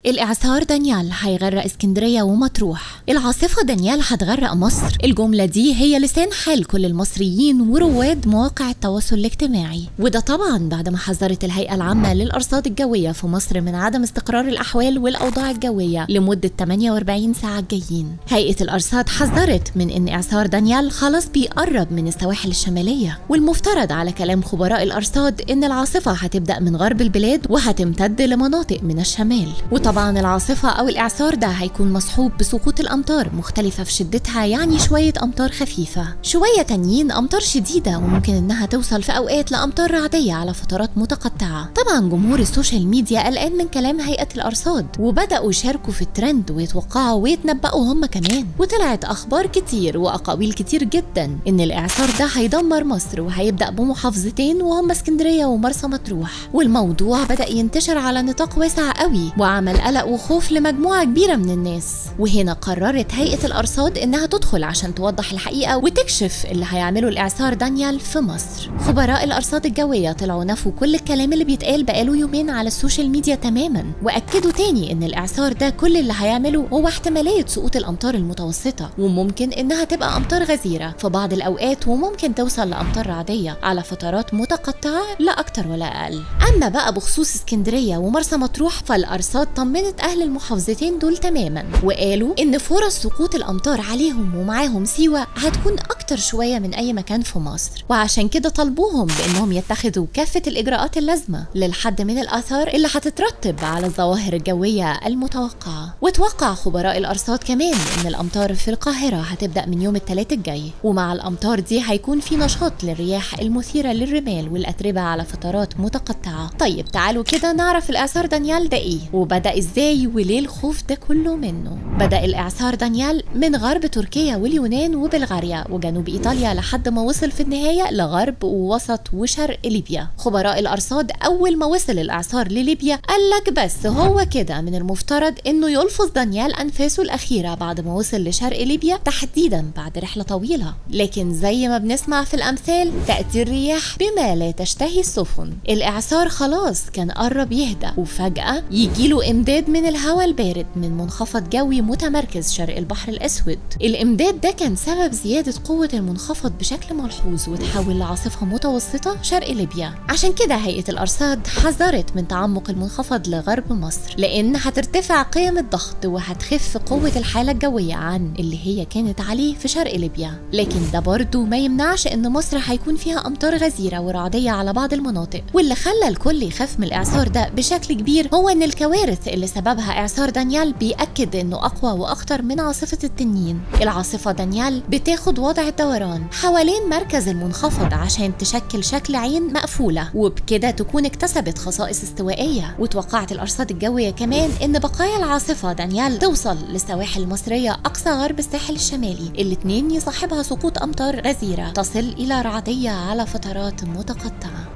الإعصار دانيال هيغرق اسكندرية ومطروح العاصفة دانيال هتغرق مصر الجملة دي هي لسان حال كل المصريين ورواد مواقع التواصل الاجتماعي وده طبعا بعد ما حذرت الهيئة العامة للأرصاد الجوية في مصر من عدم استقرار الأحوال والأوضاع الجوية لمدة 48 ساعة جايين هيئة الأرصاد حذرت من إن إعصار دانيال خلاص بيقرب من السواحل الشمالية والمفترض على كلام خبراء الأرصاد إن العاصفة هتبدأ من غرب البلاد وهتمتد لمناطق من الشمال وطبعا طبعا العاصفة أو الإعصار ده هيكون مصحوب بسقوط الأمطار مختلفة في شدتها يعني شوية أمطار خفيفة شوية تانيين أمطار شديدة وممكن إنها توصل في أوقات لأمطار رعدية على فترات متقطعة طبعا جمهور السوشيال ميديا قلقان من كلام هيئة الأرصاد وبدأوا يشاركوا في الترند ويتوقعوا ويتنبأوا هم كمان وطلعت أخبار كتير وأقاويل كتير جدا إن الإعصار ده هيدمر مصر وهيبدأ بمحافظتين وهم اسكندرية ومرسى مطروح والموضوع بدأ ينتشر على نطاق واسع قوي وعمل قلق وخوف لمجموعة كبيرة من الناس وهنا قررت هيئة الأرصاد إنها تدخل عشان توضح الحقيقة وتكشف اللي هيعمله الإعصار دانيال في مصر خبراء الأرصاد الجوية طلعوا نفوا كل الكلام اللي بيتقال بقاله يومين على السوشيال ميديا تماما وأكدوا تاني إن الإعصار ده كل اللي هيعمله هو احتمالية سقوط الأمطار المتوسطة وممكن إنها تبقى أمطار غزيرة في بعض الأوقات وممكن توصل لأمطار رعدية على فترات متقطعة لا أكتر ولا أقل أما بقى بخصوص اسكندرية ومرسى مطروح فالأرصاد طمنت أهل المحافظتين دول تماما وقالوا إن فرص سقوط الأمطار عليهم ومعاهم سيوة هتكون أكتر شوية من أي مكان في مصر وعشان كده طلبوهم بإنهم يتخذوا كافة الإجراءات اللازمة للحد من الآثار اللي هتترتب على الظواهر الجوية المتوقعة وتوقع خبراء الأرصاد كمان إن الأمطار في القاهرة هتبدأ من يوم الثلاث الجاي ومع الأمطار دي هيكون في نشاط للرياح المثيرة للرمال والأتربة على فترات متقطعة طيب تعالوا كده نعرف الآثار دانيال ده إيه وبدأ إزاي وليه الخوف ده كله منه بدأ الإعصار دانيال من غرب تركيا واليونان وبلغاريا وجنوب إيطاليا لحد ما وصل في النهاية لغرب ووسط وشرق ليبيا خبراء الأرصاد أول ما وصل الإعصار لليبيا قال لك بس هو كده من المفترض إنه يلفظ دانيال أنفاسه الأخيرة بعد ما وصل لشرق ليبيا تحديدا بعد رحلة طويلة لكن زي ما بنسمع في الأمثال تأتي الرياح بما لا تشتهي السفن الإعصار خلاص كان قرب يهدى وفجأة يجيله إمداد من الهواء البارد من منخفض جوي متمركز شرق البحر الأسود الإمداد ده كان سبب زيادة قوة المنخفض بشكل ملحوظ وتحول لعاصفة متوسطة شرق ليبيا عشان كده هيئة الأرصاد حذرت من تعمق المنخفض لغرب مصر لأن هترتفع قيم الضغط وهتخف قوة الحالة الجوية عن اللي هي كانت عليه في شرق ليبيا لكن ده برضه ما يمنعش إن مصر هيكون فيها أمطار غزيرة ورعدية على بعض المناطق واللي خلى الكل يخاف من الإعصار ده بشكل كبير هو إن الكوارث اللي سببها إعصار دانيال بيأكد إنه أقوى وأخطر من عاصفة التنين العاصفة دانيال بتاخد وضع الدوران حوالين مركز المنخفض عشان تشكل شكل عين مقفولة وبكده تكون اكتسبت خصائص استوائية وتوقعت الأرصاد الجوية كمان إن بقايا العاصفة دانيال توصل للسواحل المصرية أقصى غرب الساحل الشمالي الاتنين يصاحبها سقوط أمطار غزيرة تصل إلى رعدية على فترات متقطعة